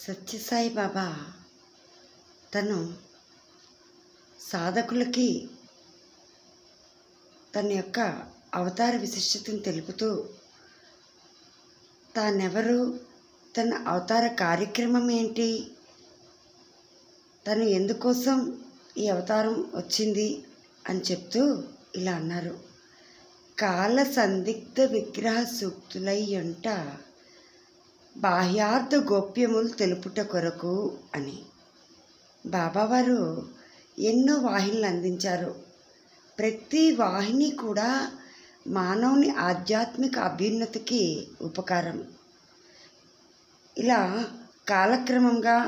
సత్యసాయి బాబా తను సాధకులకి తన యొక్క అవతార విశిష్టతను తెలుపుతూ తానెవరు తన అవతార కార్యక్రమం ఏంటి తను ఎందుకోసం ఈ అవతారం వచ్చింది అని చెప్తూ ఇలా అన్నారు కాల సందిగ్ధ విగ్రహ సూక్తులై ఉంట బాహ్యార్థ గోప్యములు తెలుపుట కొరకు అని బాబావారు ఎన్నో వాహినులు అందించారు ప్రతి వాహిని కూడా మానవుని ఆధ్యాత్మిక అభ్యున్నతికి ఉపకారం ఇలా కాలక్రమంగా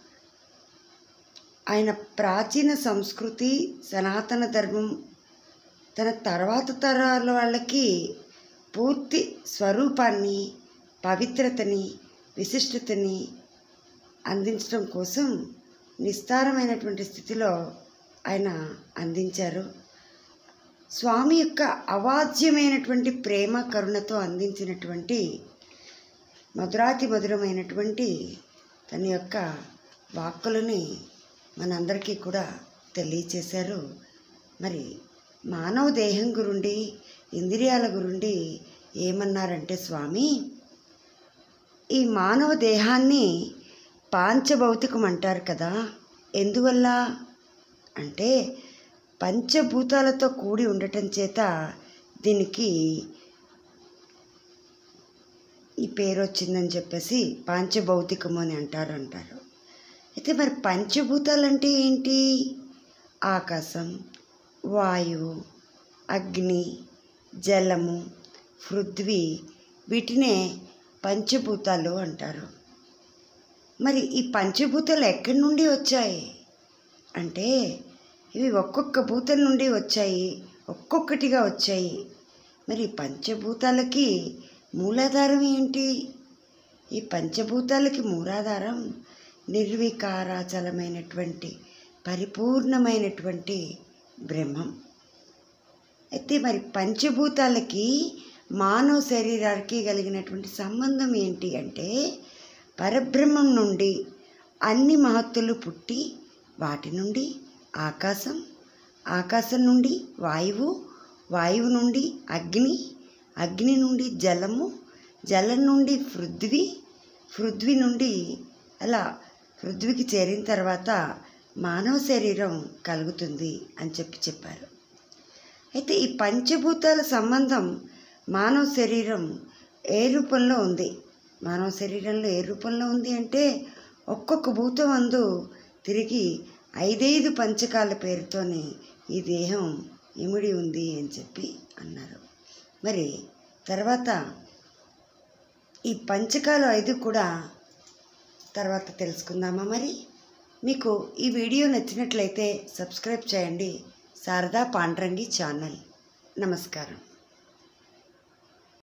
ఆయన ప్రాచీన సంస్కృతి సనాతన ధర్మం తన తర్వాత తరాల వాళ్ళకి పూర్తి స్వరూపాన్ని పవిత్రతని విశిష్టతని అందించడం కోసం నిస్తారమైనటువంటి స్థితిలో ఆయన అందించారు స్వామి యొక్క అవాజ్యమైనటువంటి ప్రేమ కరుణతో అందించినటువంటి మధురాతి మధురమైనటువంటి తన యొక్క వాక్కులని మనందరికీ కూడా తెలియచేశారు మరి మానవ దేహం గురుండి ఇంద్రియాల గురుండి ఏమన్నారంటే స్వామి ఈ మానవ దేహాన్ని పాంచభౌతికం అంటారు కదా ఎందువల్ల అంటే పంచభూతాలతో కూడి ఉండటం చేత దీనికి ఈ పేరు వచ్చిందని చెప్పేసి పాంచభౌతికము అని అంటారు అంటారు అయితే మరి పంచభూతాలు అంటే ఏంటి ఆకాశం వాయువు అగ్ని జలము పృథ్వీ వీటినే పంచభూతాలు అంటారు మరి ఈ పంచభూతాలు ఎక్కడి నుండి వచ్చాయి అంటే ఇవి ఒక్కొక్క భూతం నుండి వచ్చాయి ఒక్కొక్కటిగా వచ్చాయి మరి ఈ పంచభూతాలకి మూలాధారం ఏంటి ఈ పంచభూతాలకి మూలాధారం నిర్వికారాచలమైనటువంటి పరిపూర్ణమైనటువంటి బ్రహ్మం అయితే మరి పంచభూతాలకి మానవ శరీరానికి కలిగినటువంటి సంబంధం ఏంటి అంటే పరబ్రహ్మం నుండి అన్ని మహత్తులు పుట్టి వాటి నుండి ఆకాశం ఆకాశం నుండి వాయువు వాయువు నుండి అగ్ని అగ్ని నుండి జలము జలం నుండి పృథ్వీ పృథ్వీ నుండి అలా పృథ్వీకి చేరిన తర్వాత మానవ శరీరం కలుగుతుంది అని చెప్పి చెప్పారు అయితే ఈ పంచభూతాల సంబంధం మానవ శరీరం ఏ రూపంలో ఉంది మానవ శరీరంలో ఏ రూపంలో ఉంది అంటే ఒక్కొక్క భూతం అందు తిరిగి ఐదైదు పంచకాల పేరుతోనే ఈ దేహం ఇమిడి ఉంది అని చెప్పి అన్నారు మరి తర్వాత ఈ పంచకాలు ఐదు కూడా తర్వాత తెలుసుకుందామా మరి మీకు ఈ వీడియో నచ్చినట్లయితే సబ్స్క్రైబ్ చేయండి శారదా పాండ్రంగి ఛానల్ నమస్కారం